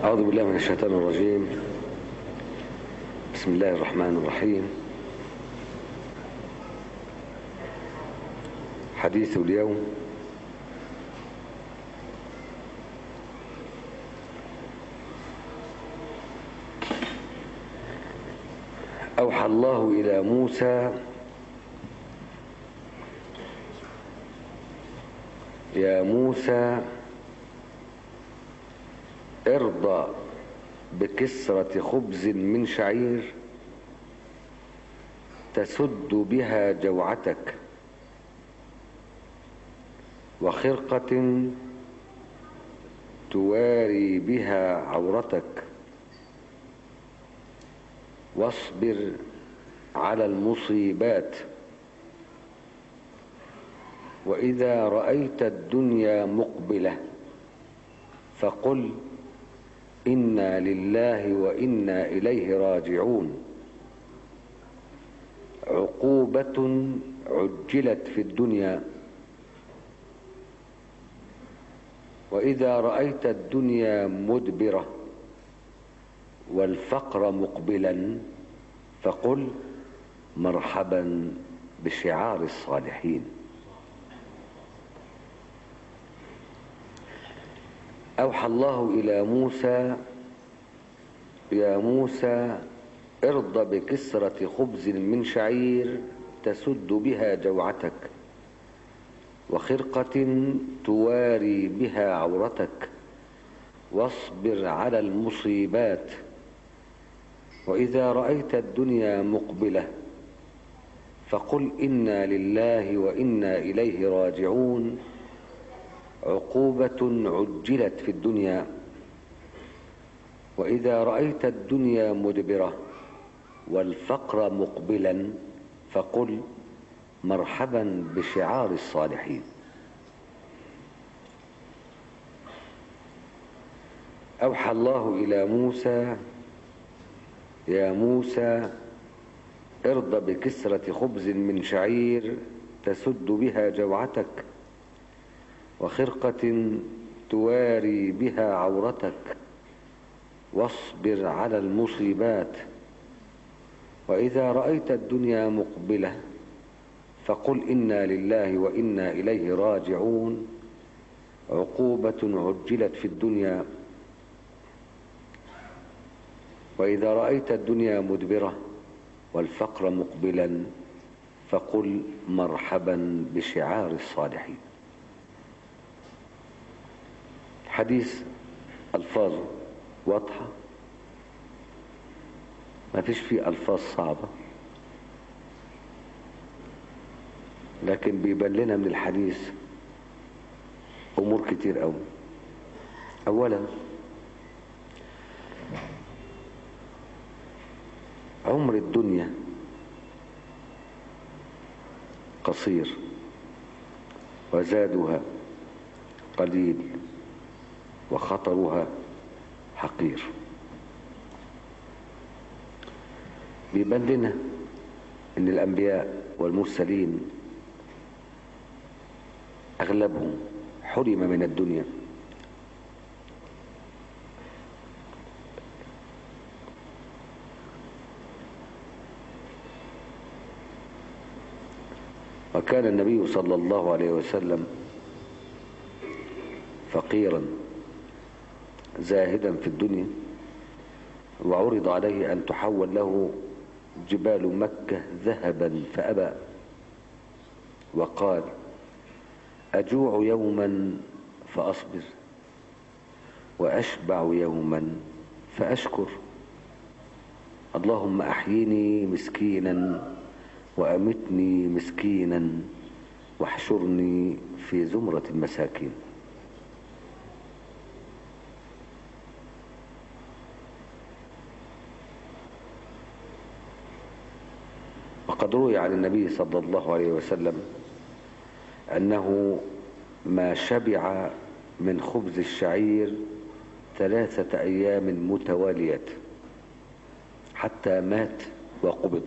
أعوذ بالله من الشيطان الرجيم بسم الله الرحمن الرحيم حديث اليوم أوحى الله إلى موسى يا موسى ارضى بكسرة خبز من شعير تسد بها جوعتك وخرقة تواري بها عورتك واصبر على المصيبات وإذا رأيت الدنيا مقبلة فقل إنا لله وإنا إليه راجعون عقوبة عجلت في الدنيا وإذا رأيت الدنيا مدبرة والفقر مقبلا فقل مرحبا بشعار الصالحين أوحى الله إلى موسى يا موسى ارض بكسرة خبز من شعير تسد بها جوعتك وخرقة تواري بها عورتك واصبر على المصيبات وإذا رأيت الدنيا مقبلة فقل إنا لله وإنا إليه راجعون عقوبة عجلت في الدنيا وإذا رأيت الدنيا مدبرة والفقر مقبلا فقل مرحبا بشعار الصالحين أوحى الله إلى موسى يا موسى ارض بكسرة خبز من شعير تسد بها جوعتك وخرقة تواري بها عورتك واصبر على المصيبات وإذا رأيت الدنيا مقبلة فقل إنا لله وإنا إليه راجعون عقوبة عجلت في الدنيا وإذا رأيت الدنيا مدبرة والفقر مقبلا فقل مرحبا بشعار الصالحين حديث ألفاظه واضحة ما فيش فيه ألفاظ صعبة لكن بيبان لنا من الحديث أمور كتير قوي أولا عمر الدنيا قصير وزادها قليل وخطرها حقير بيبان لنا ان الانبياء والمرسلين اغلبهم حرم من الدنيا وكان النبي صلى الله عليه وسلم فقيرا زاهدا في الدنيا وعرض عليه أن تحول له جبال مكة ذهبا فأبى وقال أجوع يوما فأصبر وأشبع يوما فأشكر اللهم أحيني مسكينا وأمتني مسكينا واحشرني في زمرة المساكين وقد روي عن النبي صلى الله عليه وسلم أنه ما شبع من خبز الشعير ثلاثة أيام متوالية حتى مات وقبض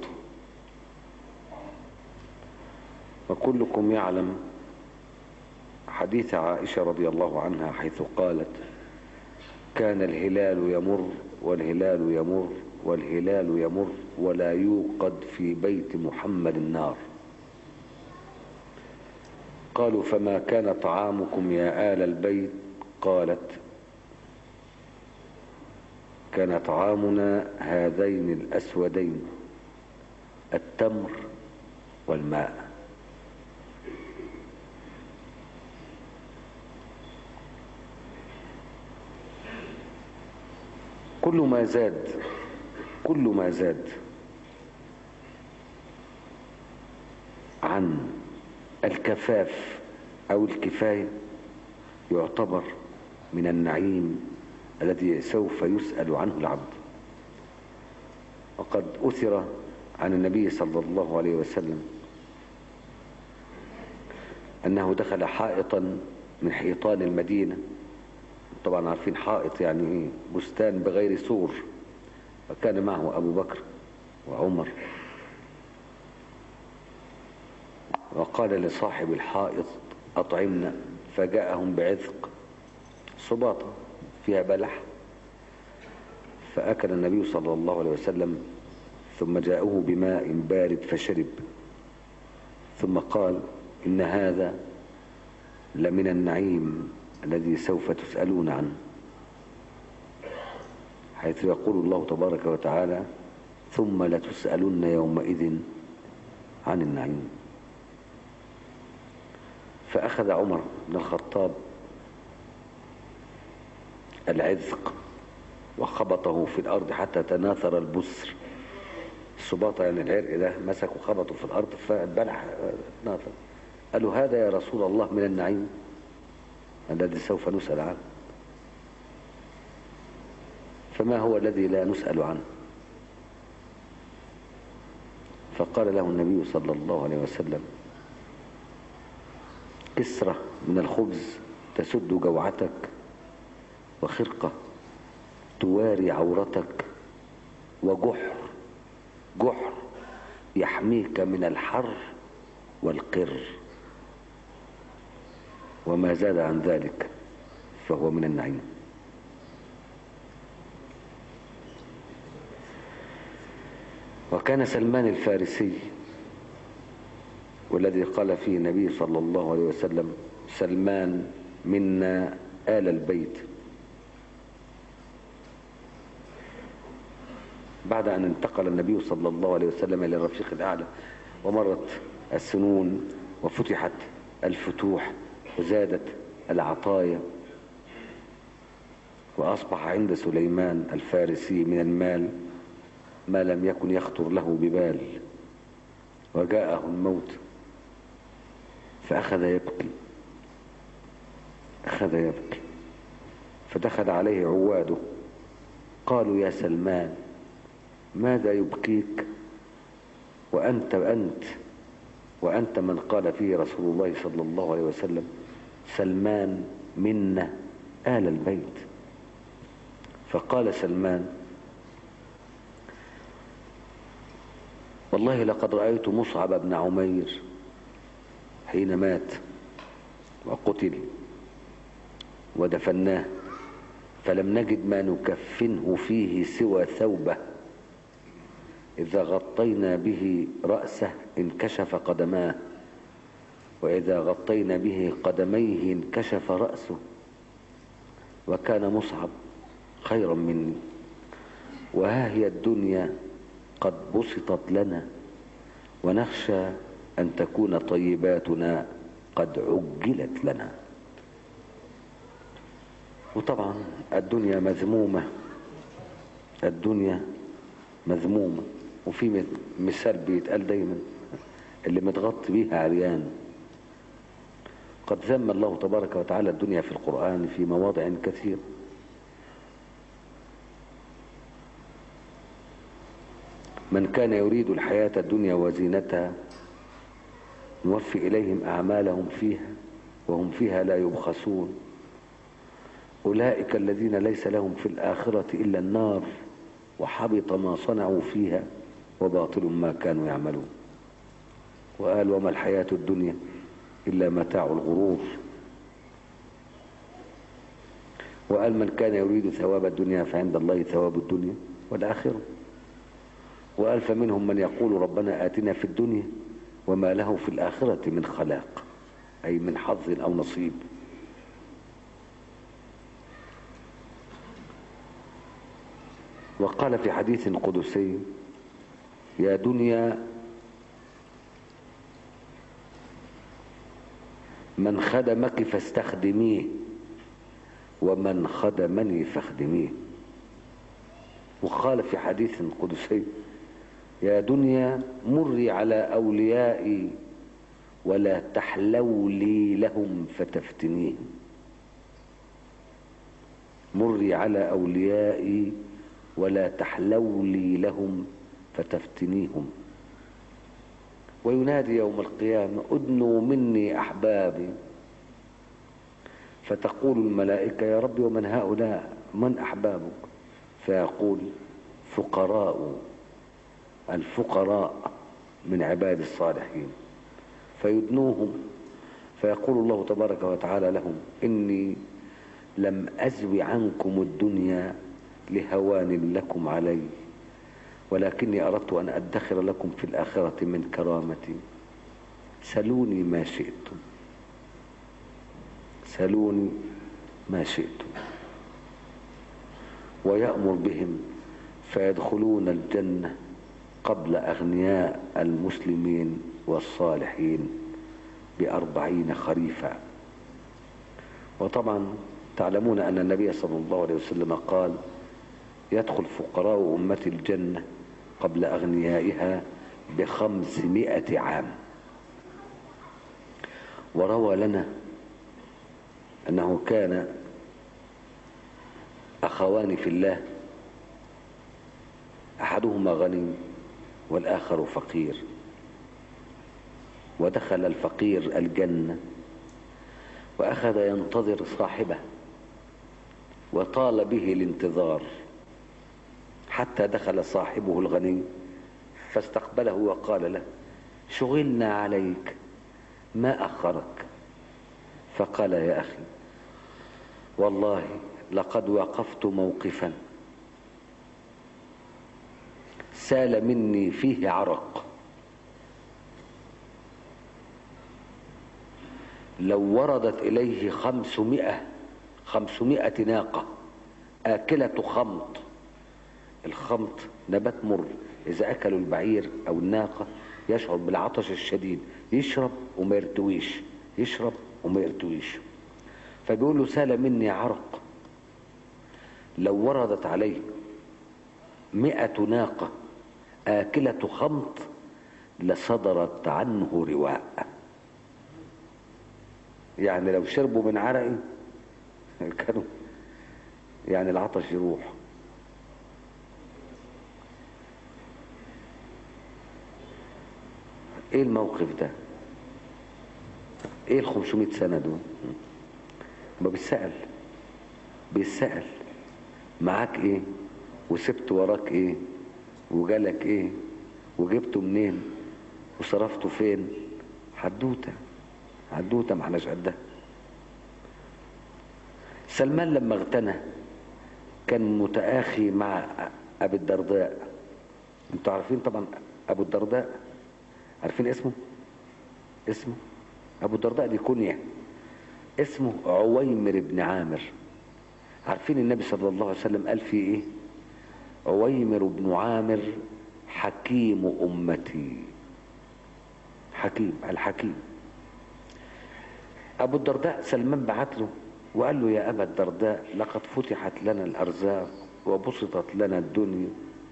وكلكم يعلم حديث عائشة رضي الله عنها حيث قالت كان الهلال يمر والهلال يمر والهلال يمر ولا يوقد في بيت محمد النار قالوا فما كان طعامكم يا آل البيت قالت كان طعامنا هذين الأسودين التمر والماء كل ما زاد كل ما زاد عن الكفاف أو الكفاية يعتبر من النعيم الذي سوف يسأل عنه العبد وقد أثر عن النبي صلى الله عليه وسلم أنه دخل حائطا من حيطان المدينة طبعا عارفين حائط يعني ايه بستان بغير سور وكان معه أبو بكر وعمر وقال لصاحب الحائط أطعمنا فجاءهم بعذق صباطة فيها بلح فأكل النبي صلى الله عليه وسلم ثم جاءه بماء بارد فشرب ثم قال إن هذا لمن النعيم الذي سوف تسألون عنه حيث يقول الله تبارك وتعالى ثم لتسألن يومئذ عن النعيم فأخذ عمر بن الخطاب العذق وخبطه في الأرض حتى تناثر البسر السباطة يعني العرق ده مسك وخبطه في الأرض فالبلح ناثر قالوا هذا يا رسول الله من النعيم الذي سوف نسأل عنه فما هو الذي لا نسأل عنه فقال له النبي صلى الله عليه وسلم كسرة من الخبز تسد جوعتك وخرقة تواري عورتك وجحر جحر يحميك من الحر والقر وما زاد عن ذلك فهو من النعيم وكان سلمان الفارسي والذي قال فيه النبي صلى الله عليه وسلم سلمان منا آل البيت بعد أن انتقل النبي صلى الله عليه وسلم إلى الرفيق الأعلى ومرت السنون وفتحت الفتوح وزادت العطايا وأصبح عند سليمان الفارسي من المال ما لم يكن يخطر له ببال وجاءه الموت فأخذ يبكي أخذ يبكي فدخل عليه عواده قالوا يا سلمان ماذا يبكيك وأنت أنت وأنت من قال فيه رسول الله صلى الله عليه وسلم سلمان منا آل البيت فقال سلمان والله لقد رأيت مصعب بن عمير حين مات وقتل ودفناه فلم نجد ما نكفنه فيه سوى ثوبه إذا غطينا به رأسه انكشف قدماه وإذا غطينا به قدميه انكشف رأسه وكان مصعب خيرا مني وها هي الدنيا قد بسطت لنا ونخشى أن تكون طيباتنا قد عجلت لنا وطبعا الدنيا مذمومة الدنيا مذمومة وفي مثال بيتقال دايما اللي متغطي بيها عريان قد ذم الله تبارك وتعالى الدنيا في القرآن في مواضع كثير من كان يريد الحياة الدنيا وزينتها نوفي إليهم أعمالهم فيها وهم فيها لا يبخسون أولئك الذين ليس لهم في الآخرة إلا النار وحبط ما صنعوا فيها وباطل ما كانوا يعملون وقال وما الحياة الدنيا إلا متاع الغرور وقال من كان يريد ثواب الدنيا فعند الله ثواب الدنيا والآخرة وقال فمنهم من يقول ربنا آتنا في الدنيا وما له في الآخرة من خلاق أي من حظ أو نصيب وقال في حديث قدسي يا دنيا من خدمك فاستخدميه ومن خدمني فاخدميه وقال في حديث قدسي يا دنيا مري على أوليائي ولا تحلولي لهم فتفتنيهم مري على أوليائي ولا تحلولي لهم فتفتنيهم وينادي يوم القيامة ادنوا مني أحبابي فتقول الملائكة يا رب ومن هؤلاء من أحبابك فيقول فقراء الفقراء من عباد الصالحين فيدنوهم فيقول الله تبارك وتعالى لهم إني لم أزو عنكم الدنيا لهوان لكم علي ولكني أردت أن أدخر لكم في الآخرة من كرامتي سلوني ما شئتم سلوني ما شئتم ويأمر بهم فيدخلون الجنة قبل أغنياء المسلمين والصالحين بأربعين خريفا وطبعا تعلمون أن النبي صلى الله عليه وسلم قال يدخل فقراء أمة الجنة قبل أغنيائها بخمسمائة عام وروى لنا أنه كان أخوان في الله أحدهما غني والآخر فقير ودخل الفقير الجنة وأخذ ينتظر صاحبه وطال به الانتظار حتى دخل صاحبه الغني فاستقبله وقال له شغلنا عليك ما أخرك فقال يا أخي والله لقد وقفت موقفا سال مني فيه عرق لو وردت إليه خمسمائة خمسمائة ناقة آكلة خمط الخمط نبات مر إذا أكلوا البعير أو الناقة يشعر بالعطش الشديد يشرب وما يرتويش يشرب وما يرتويش فبيقول له سال مني عرق لو وردت عليه مئة ناقة آكلة خمط لصدرت عنه رواء يعني لو شربوا من عرقي كانوا يعني العطش يروح ايه الموقف ده ايه ال 500 سنة دول ما بيسأل بيسأل معاك ايه وسبت وراك ايه وجالك ايه وجبته منين وصرفته فين حدوته حدوته ما احناش قدها سلمان لما اغتنى كان متآخي مع ابي الدرداء انتوا عارفين طبعا ابو الدرداء عارفين اسمه اسمه ابو الدرداء دي كنية اسمه عويمر بن عامر عارفين النبي صلى الله عليه وسلم قال فيه ايه عويمر بن عامر حكيم امتي حكيم الحكيم ابو الدرداء سلمان بعت له وقال له يا ابا الدرداء لقد فتحت لنا الارزاق وبسطت لنا الدنيا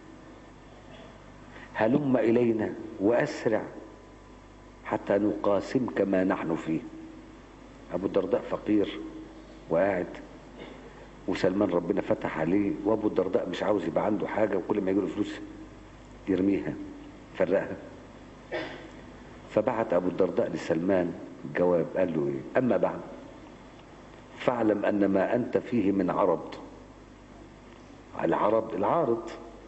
هلم الينا واسرع حتى نقاسمك ما نحن فيه ابو الدرداء فقير وقاعد وسلمان ربنا فتح عليه وابو الدرداء مش عاوز يبقى عنده حاجه وكل ما يجيله فلوس يرميها فرقها فبعت ابو الدرداء لسلمان جواب قال له ايه اما بعد فاعلم ان ما انت فيه من عرض العرض العارض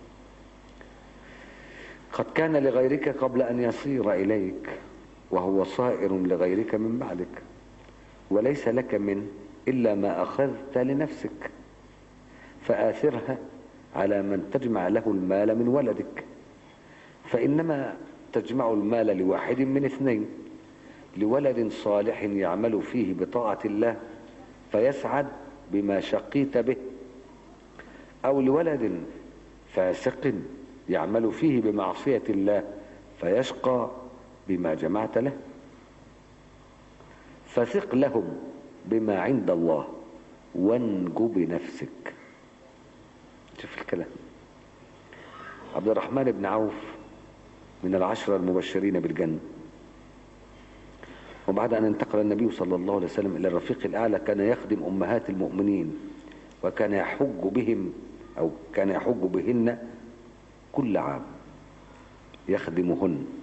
قد كان لغيرك قبل ان يصير اليك وهو صائر لغيرك من بعدك وليس لك من إلا ما أخذت لنفسك فآثرها على من تجمع له المال من ولدك فإنما تجمع المال لواحد من اثنين لولد صالح يعمل فيه بطاعة الله فيسعد بما شقيت به أو لولد فاسق يعمل فيه بمعصية الله فيشقى بما جمعت له فثق لهم بما عند الله وانجو بنفسك شوف الكلام عبد الرحمن بن عوف من العشرة المبشرين بالجنة وبعد أن انتقل النبي صلى الله عليه وسلم إلى الرفيق الأعلى كان يخدم أمهات المؤمنين وكان يحج بهم أو كان يحج بهن كل عام يخدمهن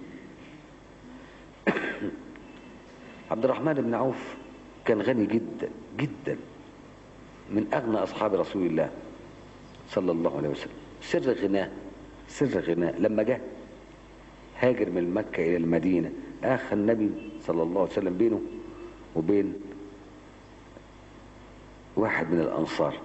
عبد الرحمن بن عوف كان غني جدا جدا من أغنى أصحاب رسول الله صلى الله عليه وسلم سر غناه سر غناه لما جاء هاجر من مكة إلى المدينة آخى النبي صلى الله عليه وسلم بينه وبين واحد من الأنصار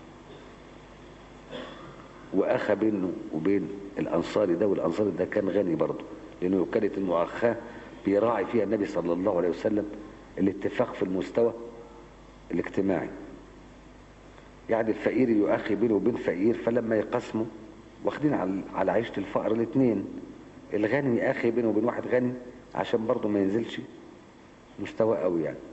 وأخى بينه وبين الأنصاري ده والأنصاري ده كان غني برضه لأنه كانت المؤاخاة بيراعي فيها النبي صلى الله عليه وسلم الاتفاق في المستوى الاجتماعي يعني الفقير يؤخي بينه وبين فقير فلما يقسموا واخدين على عيشة الفقر الاثنين الغني يأخي بينه وبين واحد غني عشان برضه ما ينزلش مستوى قوي يعني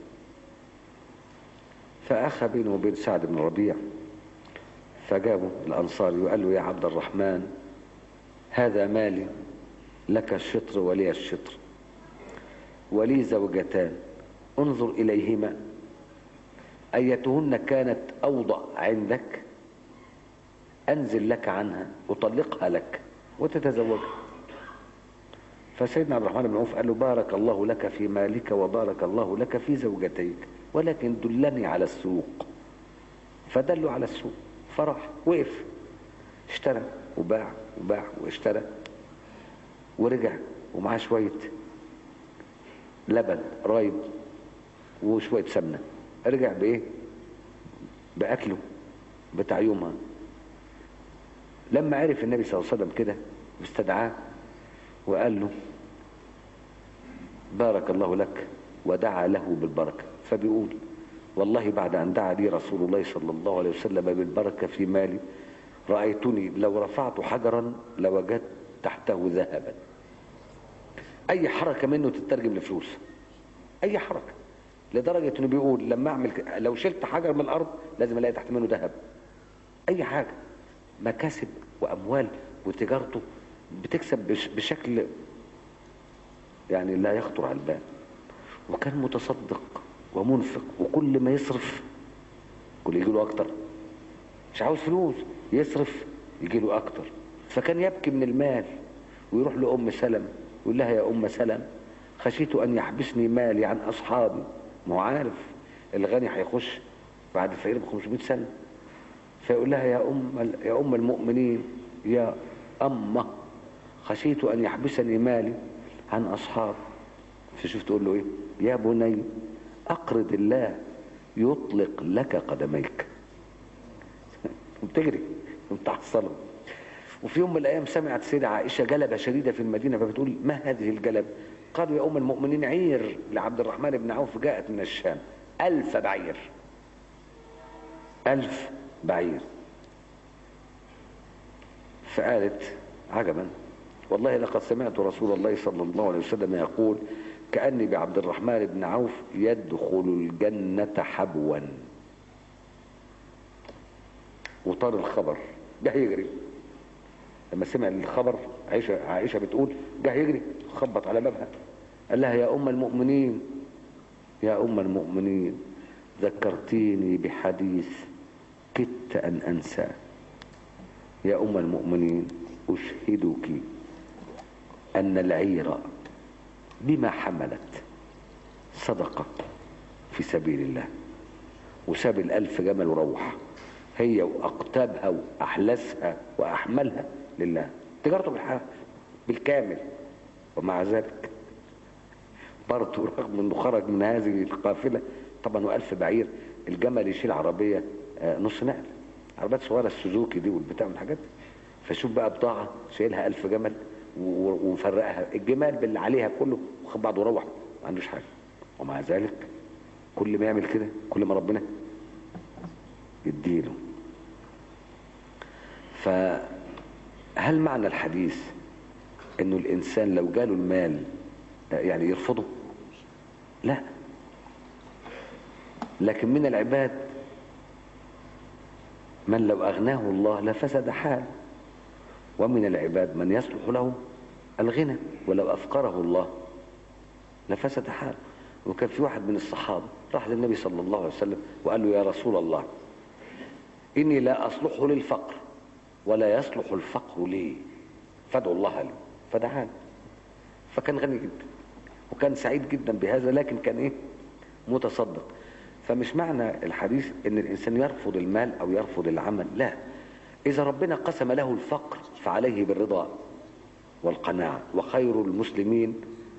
فأخى بينه وبين سعد بن ربيع فجابوا الأنصار وقال له يا عبد الرحمن هذا مالي لك الشطر ولي الشطر ولي زوجتان انظر إليهما أيتهن كانت أوضع عندك أنزل لك عنها أطلقها لك وتتزوجها فسيدنا عبد الرحمن بن عوف قال له بارك الله لك في مالك وبارك الله لك في زوجتيك ولكن دلني على السوق فدلوا على السوق فرح وقف اشترى وباع وباع واشترى ورجع ومعاه شوية لبن رايب وشوية سمنة رجع بايه باكله بتاع يومها لما عرف النبي صلى الله عليه وسلم كده استدعاه وقال له بارك الله لك ودعا له بالبركة فبيقول والله بعد أن دعا لي رسول الله صلى الله عليه وسلم بالبركة في مالي رأيتني لو رفعت حجرا لوجدت تحته ذهبا أي حركة منه تترجم لفلوس أي حركة لدرجة انه بيقول لما اعمل لو شلت حجر من الارض لازم الاقي تحت منه ذهب اي حاجة مكاسب واموال وتجارته بتكسب بشكل يعني لا يخطر على البال وكان متصدق ومنفق وكل ما يصرف كل يجي له اكتر مش عاوز فلوس يصرف يجي له اكتر فكان يبكي من المال ويروح لأم سلم يقول لها يا أم سلم خشيت أن يحبسني مالي عن أصحابي ما هو عارف الغني هيخش بعد الفقير ب 500 سنة فيقول لها يا أم يا أم المؤمنين يا أمة خشيت أن يحبسني مالي عن أصحاب فشوف تقول له إيه يا بني أقرض الله يطلق لك قدميك بتجري وبتحصله وفي يوم من الأيام سمعت سيدة عائشة جلبة شديدة في المدينة فبتقول ما هذه الجلب قالوا يا أم المؤمنين عير لعبد الرحمن بن عوف جاءت من الشام ألف بعير ألف بعير فقالت عجبا والله لقد سمعت رسول الله صلى الله عليه وسلم يقول كأني بعبد الرحمن بن عوف يدخل الجنة حبوا وطار الخبر جه يجري لما سمع الخبر عائشة, عائشة بتقول جه يجري خبط على بابها قال لها يا أم المؤمنين يا أم المؤمنين ذكرتيني بحديث كدت أن أنسى يا أم المؤمنين أشهدك أن العير بما حملت صدقة في سبيل الله وساب الألف جمل وروح هي وأقتابها وأحلسها وأحملها لله تجارته بالحق بالكامل ومع ذلك برضه رغم انه خرج من هذه القافلة طبعا وألف بعير الجمل يشيل عربية نص نقل عربيات صغيره السوزوكي دي والبتاع من الحاجات دي. فشوف بقى بضاعه شايلها ألف جمل و- ومفرقها الجمال باللي عليها كله وخد بعضه وروح ما عندوش حاجه ومع ذلك كل ما يعمل كده كل ما ربنا يديله فهل معنى الحديث انه الانسان لو جاله المال يعني يرفضه لا لكن من العباد من لو اغناه الله لفسد حال ومن العباد من يصلح له الغنى ولو افقره الله لفسد حال وكان في واحد من الصحابه راح للنبي صلى الله عليه وسلم وقال له يا رسول الله اني لا اصلح للفقر ولا يصلح الفقر لي فادعو الله لي فدعا له. فكان غني جدا وكان سعيد جدا بهذا لكن كان ايه متصدق فمش معنى الحديث ان الانسان يرفض المال او يرفض العمل لا اذا ربنا قسم له الفقر فعليه بالرضا والقناعه وخير المسلمين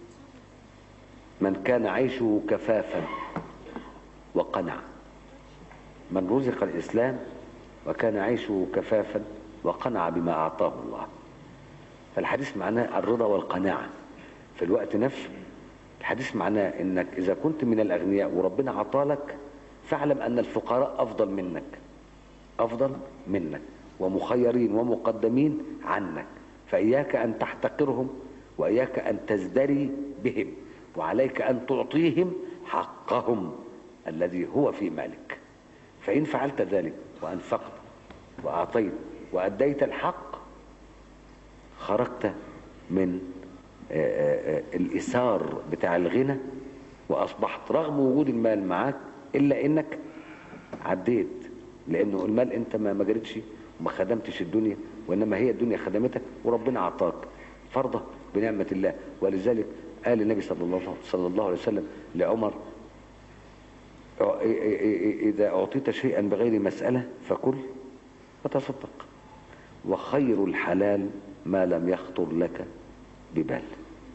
من كان عيشه كفافا وقنع من رزق الاسلام وكان عيشه كفافا وقنع بما اعطاه الله فالحديث معناه الرضا والقناعه في الوقت نفسه الحديث معناه انك اذا كنت من الاغنياء وربنا عطالك فاعلم ان الفقراء افضل منك افضل منك ومخيرين ومقدمين عنك فاياك ان تحتقرهم واياك ان تزدري بهم وعليك ان تعطيهم حقهم الذي هو في مالك فان فعلت ذلك وانفقت واعطيت واديت الحق خرجت من آه، آه، آه، الإثار بتاع الغنى وأصبحت رغم وجود المال معاك إلا إنك عديت لأنه المال أنت ما ما جريتش وما خدمتش الدنيا وإنما هي الدنيا خدمتك وربنا أعطاك فرضة بنعمة الله ولذلك قال النبي صلى الله صلى الله عليه وسلم لعمر "إ- إ- إ- إذا أعطيت شيئا بغير مسألة فكل وتصدق وخير الحلال ما لم يخطر لك ببال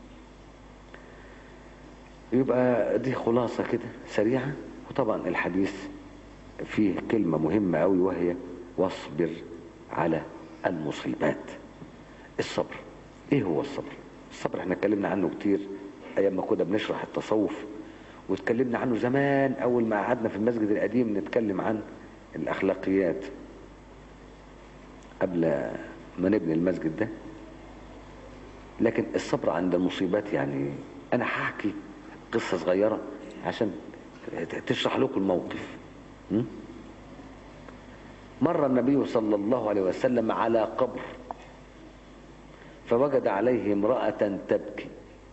يبقى دي خلاصة كده سريعة وطبعا الحديث فيه كلمة مهمة أوي وهي واصبر على المصيبات الصبر ايه هو الصبر الصبر احنا اتكلمنا عنه كتير ايام ما كنا بنشرح التصوف واتكلمنا عنه زمان اول ما قعدنا في المسجد القديم نتكلم عن الاخلاقيات قبل ما نبني المسجد ده لكن الصبر عند المصيبات يعني انا هحكي قصه صغيره عشان تشرح لكم الموقف م? مر النبي صلى الله عليه وسلم على قبر فوجد عليه امراه تبكي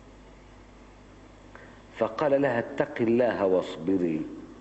فقال لها اتق الله واصبري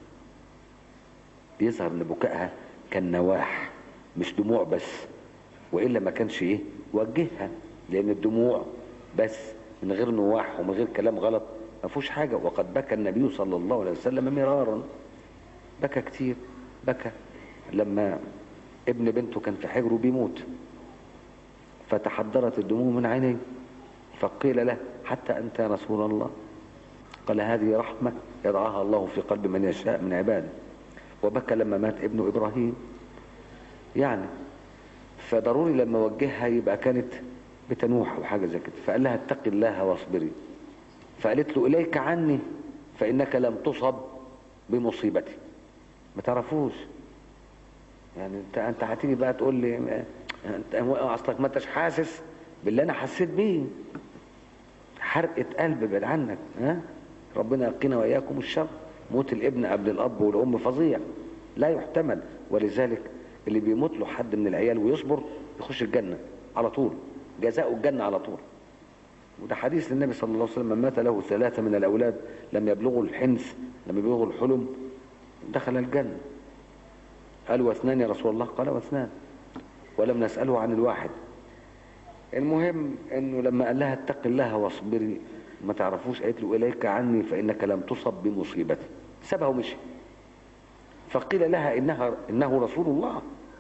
يظهر ان بكائها كان نواح مش دموع بس والا ما كانش ايه وجهها لان الدموع بس من غير نواح ومن غير كلام غلط ما فيهوش حاجه وقد بكى النبي صلى الله عليه وسلم مرارا بكى كتير بكى لما ابن بنته كان في حجره بيموت فتحضرت الدموع من عينيه فقيل له حتى انت يا رسول الله قال هذه رحمه يضعها الله في قلب من يشاء من عباده وبكى لما مات ابن ابراهيم يعني فضروري لما وجهها يبقى كانت بتنوح او حاجه زي كده فقال لها اتقي الله واصبري فقالت له اليك عني فانك لم تصب بمصيبتي ما تعرفوش يعني انت انت هتيجي بقى تقول لي ما- انت اصلك ما انتش حاسس باللي انا حسيت بيه حرقه قلب بعد عنك ها ربنا يقينا واياكم الشر موت الابن قبل الاب والام فظيع لا يحتمل ولذلك اللي بيموت له حد من العيال ويصبر يخش الجنه على طول جزاؤه الجنه على طول وده حديث للنبي صلى الله عليه وسلم من مات له ثلاثه من الاولاد لم يبلغوا الحنث لم يبلغوا الحلم دخل الجنه قال واثنان يا رسول الله قال واثنان ولم نساله عن الواحد المهم انه لما قال لها اتق الله واصبري ما تعرفوش قالت له اليك عني فانك لم تصب بمصيبتي سابها ومشي فقيل لها انها انه رسول الله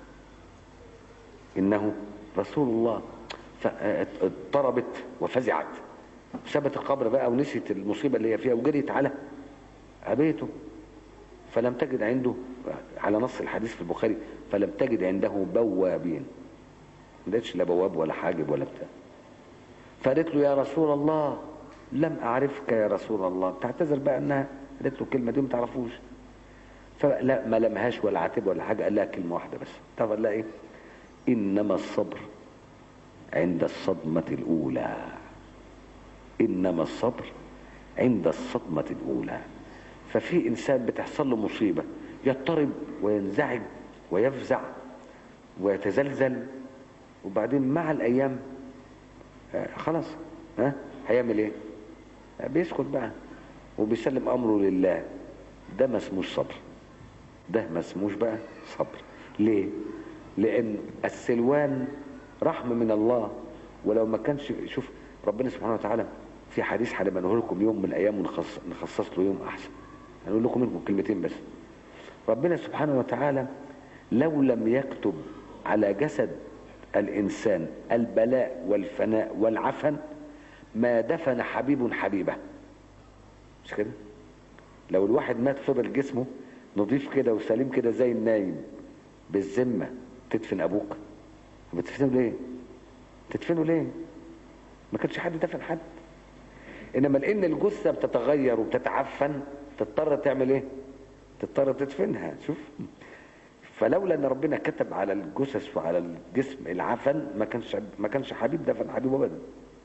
انه رسول الله فاضطربت وفزعت سابت القبر بقى ونسيت المصيبه اللي هي فيها وجريت على بيته فلم تجد عنده على نص الحديث في البخاري فلم تجد عنده بوابين ما لقيتش لا بواب ولا حاجب ولا بتاع فقالت له يا رسول الله لم اعرفك يا رسول الله تعتذر بقى انها قالت له الكلمه دي ما تعرفوش فلا ما لمهاش ولا عاتب ولا حاجه قال لها كلمه واحده بس تعرف قال لها ايه انما الصبر عند الصدمه الاولى انما الصبر عند الصدمه الاولى ففي انسان بتحصل له مصيبه يضطرب وينزعج ويفزع ويتزلزل وبعدين مع الايام آه خلاص ها هيعمل ايه آه بيسكت بقى وبيسلم امره لله ده ما اسموش صبر ده ما اسموش بقى صبر ليه لان السلوان رحمه من الله ولو ما كانش شوف ربنا سبحانه وتعالى في حديث هنبقى لكم يوم من الايام ونخصص نخصص له يوم احسن هنقول لكم منكم كلمتين بس ربنا سبحانه وتعالى لو لم يكتب على جسد الإنسان البلاء والفناء والعفن ما دفن حبيب حبيبه مش كده لو الواحد مات فضل جسمه نظيف كده وسليم كده زي النايم بالذمة تدفن أبوك بتدفنه ليه تدفنه ليه ما كانش حد دفن حد إنما لأن الجثة بتتغير وبتتعفن تضطر تعمل ايه تضطر تدفنها شوف فلولا ان ربنا كتب على الجثث وعلى الجسم العفن ما كانش ما كانش حبيب دفن حبيبه ابدا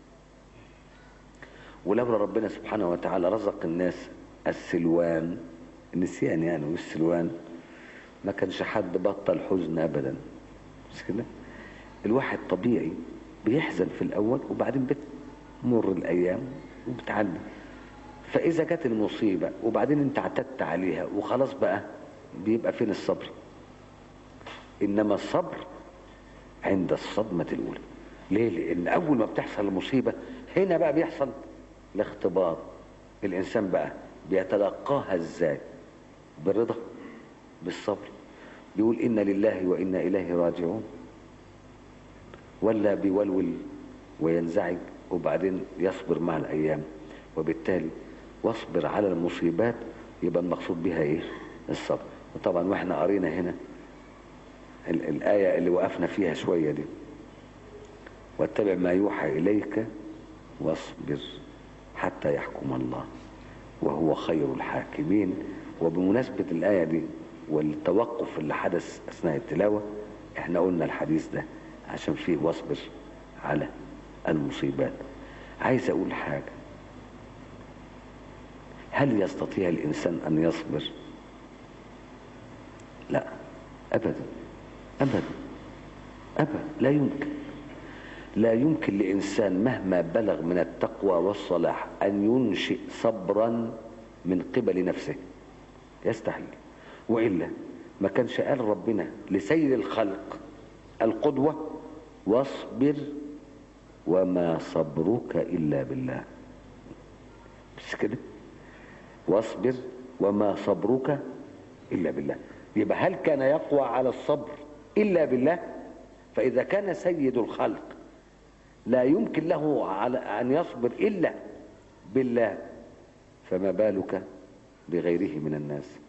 ولولا ربنا سبحانه وتعالى رزق الناس السلوان النسيان يعني والسلوان ما كانش حد بطل حزن ابدا مش كده الواحد طبيعي بيحزن في الاول وبعدين بتمر الايام وبتعدي فاذا جت المصيبه وبعدين انت اعتدت عليها وخلاص بقى بيبقى فين الصبر انما الصبر عند الصدمه الاولى ليه لان اول ما بتحصل المصيبه هنا بقى بيحصل الاختبار الانسان بقى بيتلقاها ازاي بالرضا بالصبر بيقول انا لله وانا اليه راجعون ولا بيولول وينزعج وبعدين يصبر مع الايام وبالتالي واصبر على المصيبات يبقى المقصود بها ايه الصبر وطبعا واحنا قرينا هنا الآية اللي وقفنا فيها شوية دي واتبع ما يوحى إليك واصبر حتى يحكم الله وهو خير الحاكمين وبمناسبة الآية دي والتوقف اللي حدث أثناء التلاوة احنا قلنا الحديث ده عشان فيه واصبر على المصيبات عايز أقول حاجة هل يستطيع الإنسان أن يصبر لا أبدا أبدا أبدا لا يمكن لا يمكن لإنسان مهما بلغ من التقوى والصلاح أن ينشئ صبرا من قبل نفسه يستحيل وإلا ما كانش قال ربنا لسيد الخلق القدوة واصبر وما صبرك إلا بالله مش كده واصبر وما صبرك إلا بالله يبقى هل كان يقوى على الصبر إلا بالله فإذا كان سيد الخلق لا يمكن له على أن يصبر إلا بالله فما بالك بغيره من الناس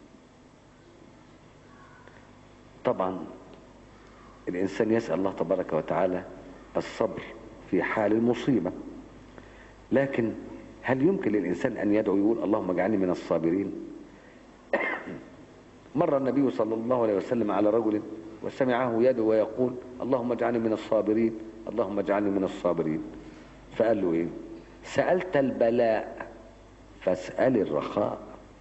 طبعا الإنسان يسأل الله تبارك وتعالى الصبر في حال المصيبة لكن هل يمكن للإنسان أن يدعو يقول اللهم اجعلني من الصابرين مر النبي صلى الله عليه وسلم على رجل وسمعه يدعو ويقول اللهم اجعلني من الصابرين اللهم اجعلني من الصابرين فقال له ايه سألت البلاء فاسأل الرخاء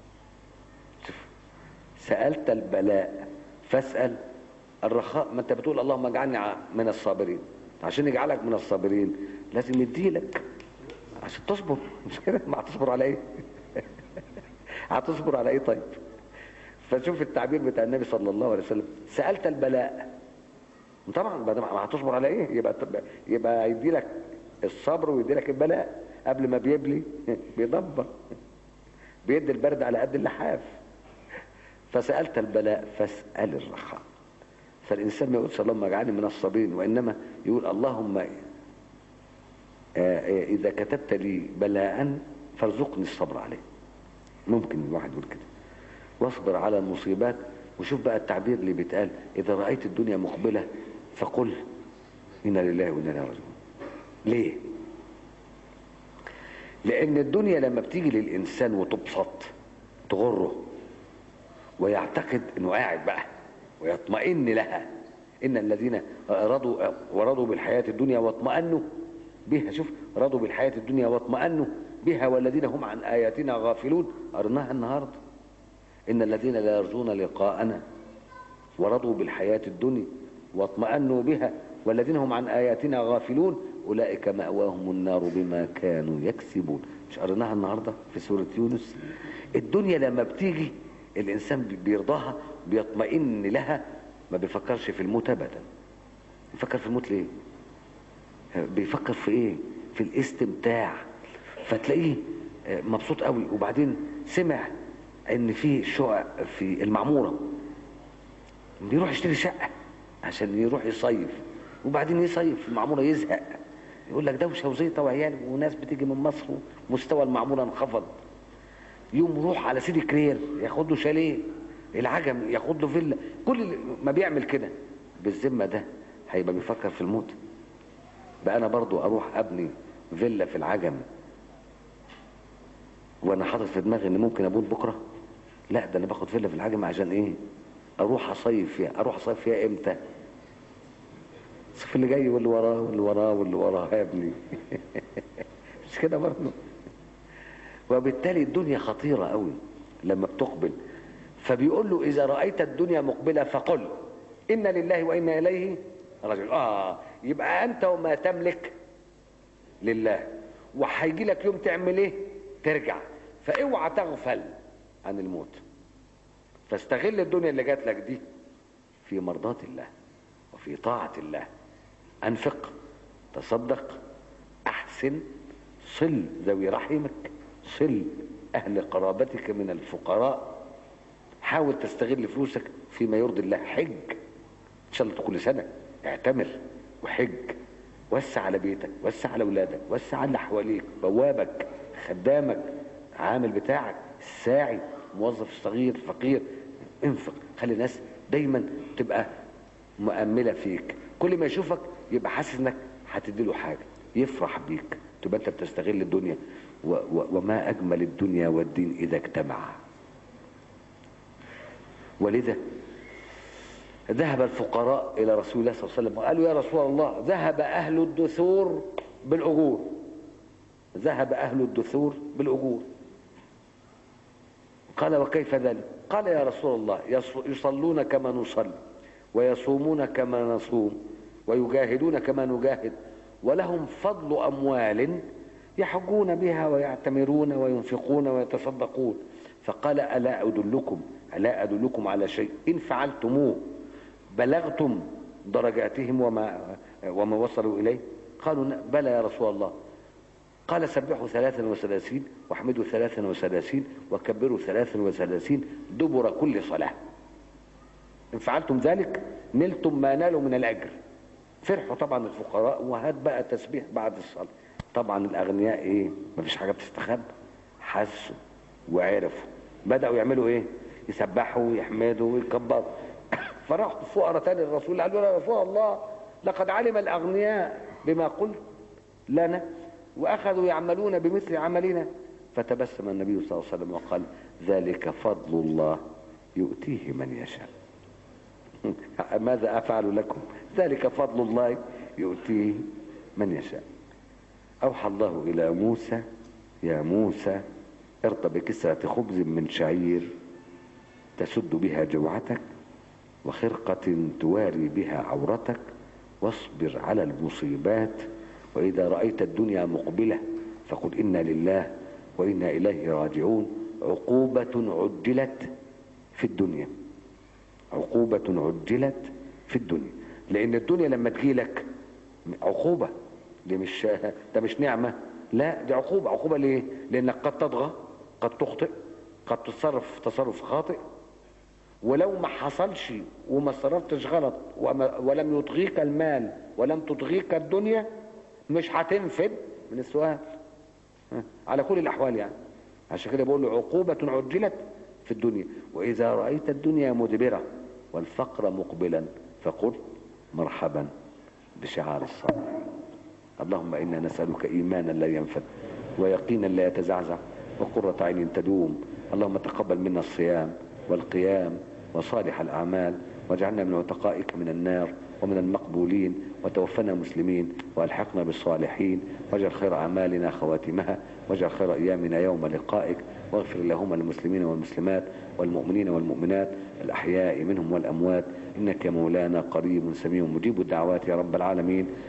سألت البلاء فاسأل الرخاء ما انت بتقول اللهم اجعلني من الصابرين عشان يجعلك من الصابرين لازم يديلك عشان تصبر مش كده ما هتصبر على ايه هتصبر على ايه طيب فشوف التعبير بتاع النبي صلى الله عليه وسلم سألت البلاء طبعا ما هتصبر على ايه يبقى يبقى هيدي لك الصبر ويدي لك البلاء قبل ما بيبلي بيدبر بيدي البرد على قد اللحاف فسألت البلاء فاسأل الرخاء فالإنسان ما يقولش اللهم اجعلني من الصابرين وإنما يقول اللهم إذا كتبت لي بلاء فارزقني الصبر عليه ممكن الواحد يقول كده واصبر على المصيبات وشوف بقى التعبير اللي بيتقال إذا رأيت الدنيا مقبلة فقل إنا لله وإنا إليه راجعون ليه؟ لأن الدنيا لما بتيجي للإنسان وتبسط تغره ويعتقد إنه قاعد بقى ويطمئن لها إن الذين رضوا ورضوا بالحياة الدنيا واطمأنوا بها شوف رضوا بالحياة الدنيا واطمأنوا بها والذين هم عن آياتنا غافلون قرناها النهاردة إن الذين لا يرجون لقاءنا ورضوا بالحياة الدنيا واطمأنوا بها والذين هم عن آياتنا غافلون أولئك مأواهم النار بما كانوا يكسبون مش قرناها النهاردة في سورة يونس الدنيا لما بتيجي الإنسان بيرضاها بيطمئن لها ما بيفكرش في الموت أبدا بيفكر في الموت ليه بيفكر في ايه في الاستمتاع فتلاقيه مبسوط قوي وبعدين سمع ان في شقق في المعمورة بيروح يشتري شقة عشان يروح يصيف وبعدين يصيف في المعمورة يزهق يقول لك دوشة وزيطة وعيال وناس بتيجي من مصر ومستوى المعمورة انخفض يوم يروح على سيدي كرير ياخد له شاليه العجم ياخد له فيلا كل ما بيعمل كده بالذمة ده هيبقى بيفكر في الموت بقى انا برضو اروح ابني فيلا في العجم وانا حاطط في دماغي ان ممكن اموت بكره لا ده انا باخد فيلا في العجم عشان ايه اروح اصيف فيها اروح اصيف فيها امتى الصيف اللي جاي واللي وراه واللي وراه واللي وراه يا ابني مش كده برضه وبالتالي الدنيا خطيره قوي لما بتقبل فبيقول له اذا رايت الدنيا مقبله فقل ان لله وانا اليه راجعون اه يبقى انت وما تملك لله وهيجي لك يوم تعمل ايه ترجع فاوعى تغفل عن الموت فاستغل الدنيا اللي جات لك دي في مرضاة الله وفي طاعة الله انفق تصدق احسن صل ذوي رحمك صل اهل قرابتك من الفقراء حاول تستغل فلوسك فيما يرضي الله حج ان شاء الله كل سنه اعتمر وحج وسع على بيتك وسع على اولادك وسع على اللي حواليك بوابك خدامك عامل بتاعك الساعي موظف صغير فقير انفق خلي الناس دايما تبقى مؤملة فيك كل ما يشوفك يبقى حاسس انك هتدي له حاجة يفرح بيك تبقى انت بتستغل الدنيا و و وما اجمل الدنيا والدين اذا اجتمعا ولذا ذهب الفقراء إلى رسول الله صلى الله عليه وسلم وقالوا يا رسول الله ذهب أهل الدثور بالأجور ذهب أهل الدثور بالأجور قال وكيف ذلك قال يا رسول الله يصلون كما نصلي ويصومون كما نصوم ويجاهدون كما نجاهد ولهم فضل أموال يحجون بها ويعتمرون وينفقون ويتصدقون فقال ألا أدلكم ألا أدلكم على شيء إن فعلتموه بلغتم درجاتهم وما وما وصلوا إليه قالوا بلى يا رسول الله قال سبحوا ثلاثا وثلاثين واحمدوا ثلاثا وثلاثين وكبروا ثلاثا وثلاثين دبر كل صلاة إن فعلتم ذلك نلتم ما نالوا من الأجر فرحوا طبعا الفقراء وهات بقى تسبيح بعد الصلاة طبعا الأغنياء إيه مفيش حاجة بتستخبى حسوا وعرفوا بدأوا يعملوا إيه يسبحوا ويحمدوا ويكبروا فراحوا فقراء تاني الرسول قالوا يا رسول الله لقد علم الأغنياء بما قلت لنا وأخذوا يعملون بمثل عملنا فتبسم النبي صلى الله عليه وسلم وقال ذلك فضل الله يؤتيه من يشاء ماذا أفعل لكم ذلك فضل الله يؤتيه من يشاء أوحى الله إلى موسى يا موسى ارضى بكسرة خبز من شعير تسد بها جوعتك وخرقة تواري بها عورتك واصبر على المصيبات وإذا رأيت الدنيا مقبلة فقل إنا لله وإنا إليه راجعون عقوبة عجلت في الدنيا عقوبة عجلت في الدنيا لأن الدنيا لما تجيلك عقوبة دي مش ده مش نعمة لا دي عقوبة عقوبة ليه لأنك قد تطغى قد تخطئ قد تتصرف تصرف خاطئ ولو ما حصلش وما صرفتش غلط ولم يطغيك المال ولم تطغيك الدنيا مش هتنفد من السؤال على كل الأحوال يعني عشان كده بقول له عقوبة عجلت في الدنيا وإذا رأيت الدنيا مدبرة والفقر مقبلا فقل مرحبا بشعار الصبر اللهم إنا نسألك إيمانا لا ينفد ويقينا لا يتزعزع وقرة عين تدوم اللهم تقبل منا الصيام والقيام وصالح الأعمال واجعلنا من عتقائك من النار ومن المقبولين وتوفنا مسلمين والحقنا بالصالحين واجعل خير أعمالنا خواتمها واجعل خير أيامنا يوم لقائك واغفر اللهم للمسلمين والمسلمات والمؤمنين والمؤمنات الأحياء منهم والأموات إنك يا مولانا قريب سميع مجيب الدعوات يا رب العالمين